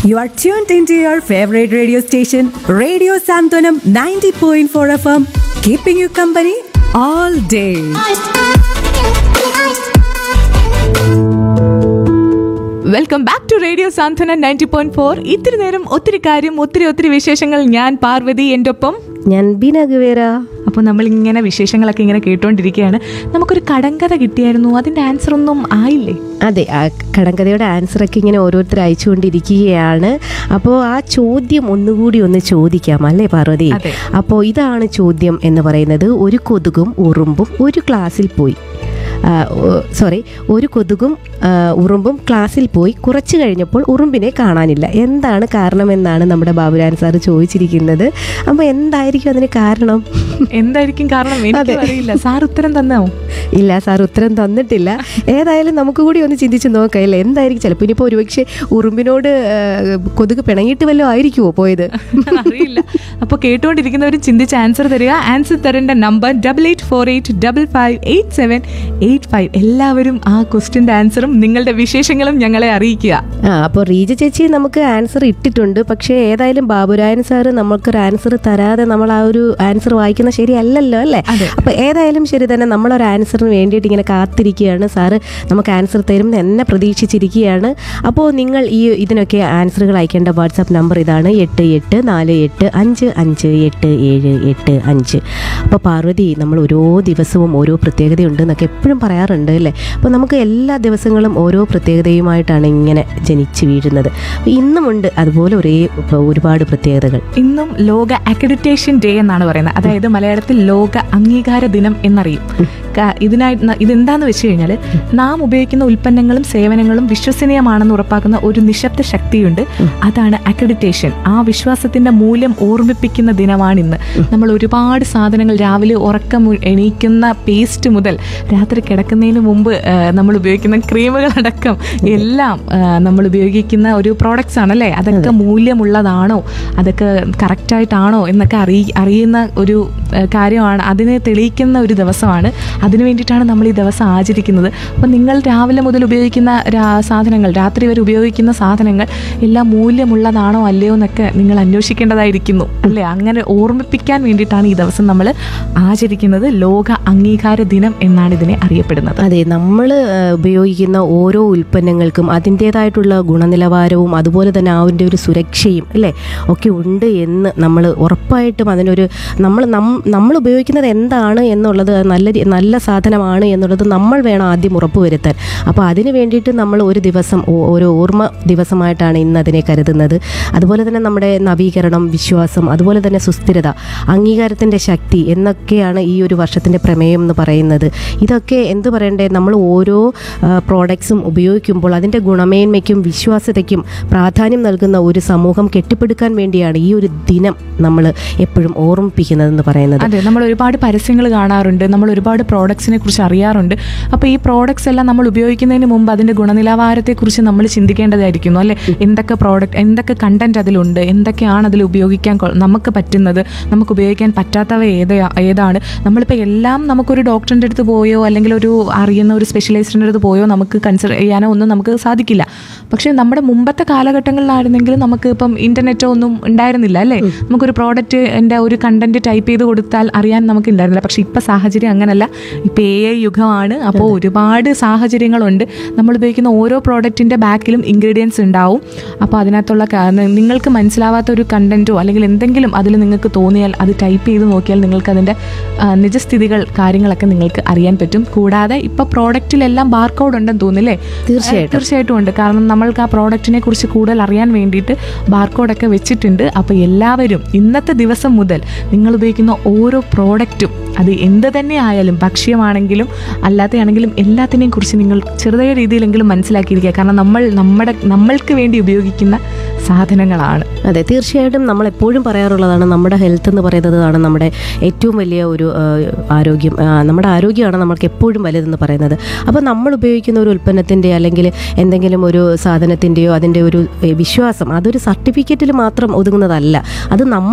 You are tuned into your favorite radio station, Radio Santonam 90.4 FM, keeping you company all day. Welcome back to radio Santhwana ninety point four ഇത്തിരി നേരം ഒത്തിരി കാര്യം ഒത്തിരി ഒത്തിരി വിശേഷങ്ങൾ ഞാൻ പാർവതി എൻ്റെ ഒപ്പം ഞാൻ ബീന ഗുവേര അപ്പോൾ നമ്മൾ ഇങ്ങനെ വിശേഷങ്ങളൊക്കെ ഇങ്ങനെ കേട്ടുകൊണ്ടിരിക്കുകയാണ് നമുക്കൊരു കടങ്കഥ കിട്ടിയായിരുന്നു അതിൻ്റെ ആൻസർ ഒന്നും ആയില്ലേ അതെ ആ കടങ്കഥയുടെ ആൻസറൊക്കെ ഇങ്ങനെ ഓരോരുത്തർ അയച്ചുകൊണ്ടിരിക്കുകയാണ് അപ്പോൾ ആ ചോദ്യം ഒന്നുകൂടി ഒന്ന് ചോദിക്കാം അല്ലേ പാർവതി അതെ. അപ്പോൾ ഇതാണ് ചോദ്യം എന്ന് പറയുന്നത് ഒരു കൊതുകും ഉറുമ്പും ഒരു ക്ലാസ്സിൽ പോയി സോറി ഒരു കൊതുകും ആ, ഉറുമ്പും ക്ലാസ്സിൽ പോയി കുറച്ച് കഴിഞ്ഞപ്പോൾ ഉറുമ്പിനെ കാണാനില്ല എന്താണ് കാരണമെന്നാണ് നമ്മുടെ ബാബുരാൻ സാർ ചോദിച്ചിരിക്കുന്നത് അപ്പോൾ എന്തായിരിക്കും അതിന് കാരണം എന്തായിരിക്കും കാരണം എനിക്ക് അറിയില്ല സാർ ഉത്തരം തന്നോ ഇല്ല സാർ ഉത്തരം തന്നിട്ടില്ല ഏതായാലും നമുക്ക് കൂടി ഒന്ന് ചിന്തിച്ച് നോക്കാം അല്ലേ എന്തായിരിക്കും ചിലപ്പോൾ ഇനിയിപ്പോൾ ഒരുപക്ഷെ ഉറുമ്പിനോട് ആ, കൊതുക് പിണങ്ങിയിട്ട് വല്ലതും ആയിരിക്കുമോ പോയത് അറിയില്ല അപ്പോൾ കേട്ടുകൊണ്ടിരിക്കുന്നവരും ചിന്തിച്ച് ആൻസർ തരിക ആൻസർ തരേണ്ട number double eight four eight double five eight seven eight five എല്ലാവരും ആ ക്വസ്റ്റിൻ്റെ ആൻസറും നിങ്ങളുടെ വിശേഷങ്ങളും ഞങ്ങളെ അറിയിക്കുക ആ അപ്പോൾ റീജ ചേച്ചി നമുക്ക് ആൻസർ ഇട്ടിട്ടുണ്ട് പക്ഷേ ഏതായാലും ബാബുരായൻ സാറ് നമുക്കൊരു ആൻസർ തരാതെ നമ്മൾ ആ ഒരു ആൻസർ വായിക്കുന്ന ശരിയല്ലല്ലോ അല്ലേ അതെ. അപ്പോൾ ഏതായാലും ശരി തന്നെ നമ്മളൊരു ആൻസറിന് വേണ്ടിയിട്ട് ഇങ്ങനെ കാത്തിരിക്കുകയാണ് സാറ് നമുക്ക് ആൻസർ തരും എന്ന് എന്നെ പ്രതീക്ഷിച്ചിരിക്കുകയാണ് അപ്പോൾ നിങ്ങൾ ഈ ഇതിനൊക്കെ ആൻസറുകൾ അയക്കേണ്ട വാട്സാപ്പ് നമ്പർ ഇതാണ് എട്ട് എട്ട് നാല് എട്ട് അഞ്ച് അഞ്ച് എട്ട് ഏഴ് എട്ട് അഞ്ച് അപ്പോൾ പാർവതി നമ്മൾ ഓരോ ദിവസവും ഓരോ പ്രത്യേകതയുണ്ട് എന്നൊക്കെ എപ്പോഴും പറയാറുണ്ട് അല്ലേ അപ്പോൾ നമുക്ക് എല്ലാ ദിവസങ്ങളും ഓരോ പ്രത്യേകതയുമായിട്ടാണ് ഇങ്ങനെ ജനിച്ച് വീഴുന്നത് അപ്പോൾ ഇന്നുമുണ്ട് അതുപോലെ ഒരേ ഇപ്പോൾ ഒരുപാട് പ്രത്യേകതകൾ ഇന്നും ലോക അക്രഡിറ്റേഷൻ ഡേ എന്നാണ് പറയുന്നത് അതായത് മലയാളത്തിൽ ലോക അംഗീകാര ദിനം എന്നറിയും ക- ഇതിനായി ന- ഇതെന്താന്ന് വെച്ച് കഴിഞ്ഞാൽ നാം ഉപയോഗിക്കുന്ന ഉൽപ്പന്നങ്ങളും സേവനങ്ങളും വിശ്വസനീയമാണെന്ന് ഉറപ്പാക്കുന്ന ഒരു നിശബ്ദ ശക്തിയുണ്ട് അതാണ് അക്രഡിറ്റേഷൻ ആ വിശ്വാസത്തിന്റെ മൂല്യം ഓർമ്മിപ്പിക്കുന്ന ദിനമാണ് ഇന്ന് നമ്മൾ ഒരുപാട് സാധനങ്ങൾ രാവിലെ ഉറക്കം മു- എണീക്കുന്ന പേസ്റ്റ് മുതൽ രാത്രി കിടക്കുന്നതിന് മുമ്പ് ആ, നമ്മൾ ഉപയോഗിക്കുന്ന ക്രീമുകളടക്കം എല്ലാം ആ, നമ്മൾ ഉപയോഗിക്കുന്ന ഒരു പ്രോഡക്റ്റ്സ് ആണല്ലേ അതൊക്കെ മൂല്യമുള്ളതാണോ അതൊക്കെ കറക്റ്റായിട്ടാണോ എന്നൊക്കെ അറിയി അറിയുന്ന ഒരു ആ, കാര്യമാണ് അതിനെ തെളിയിക്കുന്ന ഒരു ദിവസമാണ് അതിനു വേണ്ടിയിട്ടാണ് നമ്മൾ ഈ ദിവസം ആചരിക്കുന്നത് അപ്പം നിങ്ങൾ രാവിലെ മുതൽ ഉപയോഗിക്കുന്ന രാ- സാധനങ്ങൾ രാത്രി വരെ ഉപയോഗിക്കുന്ന സാധനങ്ങൾ എല്ലാം മൂല്യമുള്ളതാണോ അല്ലയോ എന്നൊക്കെ നിങ്ങൾ അന്വേഷിക്കേണ്ടതായിരിക്കുന്നു അല്ലേ അങ്ങനെ ഓർമ്മിപ്പിക്കാൻ വേണ്ടിയിട്ടാണ് ഈ ദിവസം നമ്മൾ ആചരിക്കുന്നത് ലോക അംഗീകാര ദിനം എന്നാണ് ഇതിനെ അറിയപ്പെടുന്നത് അതെ നമ്മൾ ഉപയോഗിക്കുന്ന ഓരോ ഉൽപ്പന്നങ്ങൾക്കും അതിൻ്റേതായിട്ടുള്ള ഗുണനിലവാരവും അതുപോലെ തന്നെ അതിൻ്റെ ഒരു സുരക്ഷയും അല്ലേ ഒക്കെ ഉണ്ട് എന്ന് നമ്മൾ ഉറപ്പായിട്ടും അതിനൊരു നമ്മൾ നം- നമ്മൾ ഉപയോഗിക്കുന്നത് എന്താണ് എന്നുള്ളത് നല്ല രീ- നല്ല സാധനമാണ് എന്നുള്ളത് നമ്മൾ വേണം ആദ്യം ഉറപ്പുവരുത്താൻ അപ്പോൾ അതിന് വേണ്ടിയിട്ട് നമ്മൾ ഒരു ദിവസം ഓ- ഒരു ഓർമ്മ ദിവസമായിട്ടാണ് ഇന്ന് അതിനെ കരുതുന്നത് അതുപോലെ തന്നെ നമ്മുടെ നവീകരണം വിശ്വാസം അതുപോലെ തന്നെ സുസ്ഥിരത അംഗീകാരത്തിൻ്റെ ശക്തി എന്നൊക്കെയാണ് ഈ ഒരു വർഷത്തിൻ്റെ പ്രമേയം എന്ന് പറയുന്നത് ഇതൊക്കെ എന്ത് പറയണ്ടേ നമ്മൾ ഓരോ പ്രോഡക്ട്സും ഉപയോഗിക്കുമ്പോൾ അതിൻ്റെ ഗുണമേന്മയ്ക്കും വിശ്വാസ്യതയ്ക്കും പ്രാധാന്യം നൽകുന്ന ഒരു സമൂഹം കെട്ടിപ്പടുക്കാൻ വേണ്ടിയാണ് ഈ ഒരു ദിനം നമ്മൾ എപ്പോഴും ഓർമ്മിപ്പിക്കുന്നതെന്ന് പറയുന്നത് അതെ നമ്മൾ ഒരുപാട് പരസ്യങ്ങൾ കാണാറുണ്ട് നമ്മൾ ഒരുപാട് പ്രോഡക്ട്സിനെ കുറിച്ച് അറിയാറുണ്ട് അപ്പോൾ ഈ പ്രോഡക്ട്സ് എല്ലാം നമ്മൾ ഉപയോഗിക്കുന്നതിന് മുമ്പ് അതിൻ്റെ ഗുണനിലവാരത്തെക്കുറിച്ച് നമ്മൾ ചിന്തിക്കേണ്ടതായിരിക്കുന്നു അല്ലേ എന്തൊക്കെ പ്രോഡക്റ്റ് എന്തൊക്കെ കണ്ടന്റ് അതിലുണ്ട് എന്തൊക്കെയാണ് അതിൽ ഉപയോഗിക്കാൻ കൊ- നമുക്ക് പറ്റുന്നത് നമുക്ക് ഉപയോഗിക്കാൻ പറ്റാത്തവ ഏതാ ഏതാണ് നമ്മളിപ്പോൾ എല്ലാം നമുക്കൊരു ഡോക്ടറിൻ്റെ അടുത്ത് പോയോ അല്ലെങ്കിൽ ഒരു അറിയുന്ന ഒരു സ്പെഷ്യലൈസ്റ്റിൻ്റെ അടുത്ത് പോയോ നമുക്ക് കൺസിഡർ ചെയ്യാനോ ഒന്നും നമുക്ക് സാധിക്കില്ല പക്ഷേ നമ്മുടെ മുമ്പത്തെ കാലഘട്ടങ്ങളിലായിരുന്നെങ്കിൽ നമുക്ക് ഇപ്പം ഇൻ്റർനെറ്റോ ഒന്നും ഉണ്ടായിരുന്നില്ല അല്ലേ നമുക്കൊരു പ്രോഡക്റ്റ് എൻ്റെ ഒരു കണ്ടന്റ് ടൈപ്പ് ചെയ്ത് കൊടുത്താൽ അറിയാൻ നമുക്ക് ഉണ്ടായിരുന്നില്ല പക്ഷേ ഇപ്പം സാഹചര്യം അങ്ങനല്ല ഇപ്പം എ ഐ യുഗമാണ് അപ്പോൾ ഒരുപാട് സാഹചര്യങ്ങളുണ്ട് നമ്മൾ ഉപയോഗിക്കുന്ന ഓരോ പ്രോഡക്റ്റിൻ്റെ ബാക്കിലും ഇൻഗ്രീഡിയൻസ് ഉണ്ടാവും അപ്പോൾ അതിനകത്തുള്ള ക- നിങ്ങൾക്ക് മനസ്സിലാവാത്ത ഒരു കണ്ടന്റോ അല്ലെങ്കിൽ എന്തെങ്കിലും അതിൽ നിങ്ങൾക്ക് തോന്നിയാൽ അത് ടൈപ്പ് ചെയ്ത് നോക്കിയാൽ നിങ്ങൾക്ക് അതിൻ്റെ ആ, നിജസ്ഥിതികൾ കാര്യങ്ങളൊക്കെ നിങ്ങൾക്ക് അറിയാൻ പറ്റും കൂടാതെ ഇപ്പോൾ പ്രോഡക്റ്റിലെല്ലാം ബാർകോഡ് ഉണ്ടെന്ന് തോന്നില്ലേ തീർച്ചയായിട്ടും. തീർച്ചയായിട്ടും ഉണ്ട് കാരണം നമ്മൾക്ക് ആ പ്രോഡക്റ്റിനെ കുറിച്ച് കൂടുതൽ അറിയാൻ വേണ്ടിയിട്ട് ബാർകോഡൊക്കെ വെച്ചിട്ടുണ്ട് അപ്പോൾ എല്ലാവരും ഇന്നത്തെ ദിവസം മുതൽ നിങ്ങൾ ഉപയോഗിക്കുന്ന ഓരോ പ്രോഡക്റ്റും അത് എന്ത് തന്നെ ആയാലും ഭക്ഷ്യമാണെങ്കിലും അല്ലാത്തയാണെങ്കിലും എല്ലാത്തിനെയും കുറിച്ച് നിങ്ങൾ ചെറിയ രീതിയിലെങ്കിലും മനസ്സിലാക്കിയിരിക്കുക കാരണം നമ്മൾ നമ്മുടെ നമ്മൾക്ക് വേണ്ടി ഉപയോഗിക്കുന്ന സാധനങ്ങളാണ് അതെ തീർച്ചയായിട്ടും നമ്മൾ എപ്പോഴും പറയാറുള്ളതാണ് നമ്മുടെ ഹെൽത്ത് എന്ന് പറയുന്നതാണ് നമ്മുടെ ഏറ്റവും വലിയ ഒരു ആ, ആരോഗ്യം ആ, നമ്മുടെ ആരോഗ്യമാണ് നമ്മൾക്ക് എപ്പോഴും വലുതെന്ന് പറയുന്നത് അപ്പോൾ നമ്മൾ ഉപയോഗിക്കുന്ന ഒരു ഉൽപ്പന്നത്തിൻ്റെ അല്ലെങ്കിൽ എന്തെങ്കിലും ഒരു സാധനത്തിൻ്റെയോ അതിൻ്റെ ഒരു ഏ, വിശ്വാസം അതൊരു സർട്ടിഫിക്കറ്റിൽ മാത്രം ഒതുങ്ങുന്നതല്ല അത് നമ്മൾ